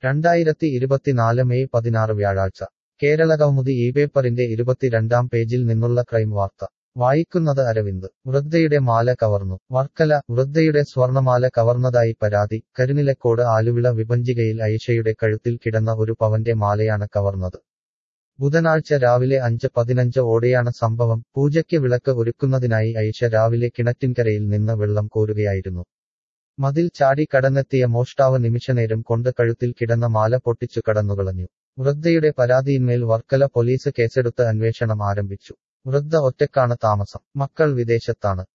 രണ്ടായിരത്തി ഇരുപത്തിനാല് മെയ് പതിനാറ് വ്യാഴാഴ്ച കേരളകൗമുദി ഈ പേപ്പറിന്റെ ഇരുപത്തിരണ്ടാം പേജിൽ നിന്നുള്ള ക്രൈം വാർത്ത വായിക്കുന്നത് അരവിന്ദ് വൃദ്ധയുടെ മാല കവർന്നു വർക്കല വൃദ്ധയുടെ സ്വർണമാല കവർന്നതായി പരാതി കരുനിലക്കോട് ആലുവിള വിഭജികയിൽ ഐഷയുടെ കഴുത്തിൽ കിടന്ന ഒരു പവന്റെ മാലയാണ് കവർന്നത് ബുധനാഴ്ച രാവിലെ അഞ്ച് പതിനഞ്ച് ഓടെയാണ് സംഭവം പൂജയ്ക്ക് വിളക്ക് ഒരുക്കുന്നതിനായി ഐഷ രാവിലെ കിണറ്റിൻകരയിൽ നിന്ന് വെള്ളം കോരുകയായിരുന്നു മതിൽ ചാടി കടന്നെത്തിയ മോഷ്ടാവ് നിമിഷനേരം കൊണ്ട് കഴുത്തിൽ കിടന്ന മാല പൊട്ടിച്ചു കടന്നുകളഞ്ഞു വൃദ്ധയുടെ പരാതിയിന്മേൽ വർക്കല പോലീസ് കേസെടുത്ത് അന്വേഷണം ആരംഭിച്ചു വൃദ്ധ ഒറ്റക്കാണ് താമസം മക്കൾ വിദേശത്താണ്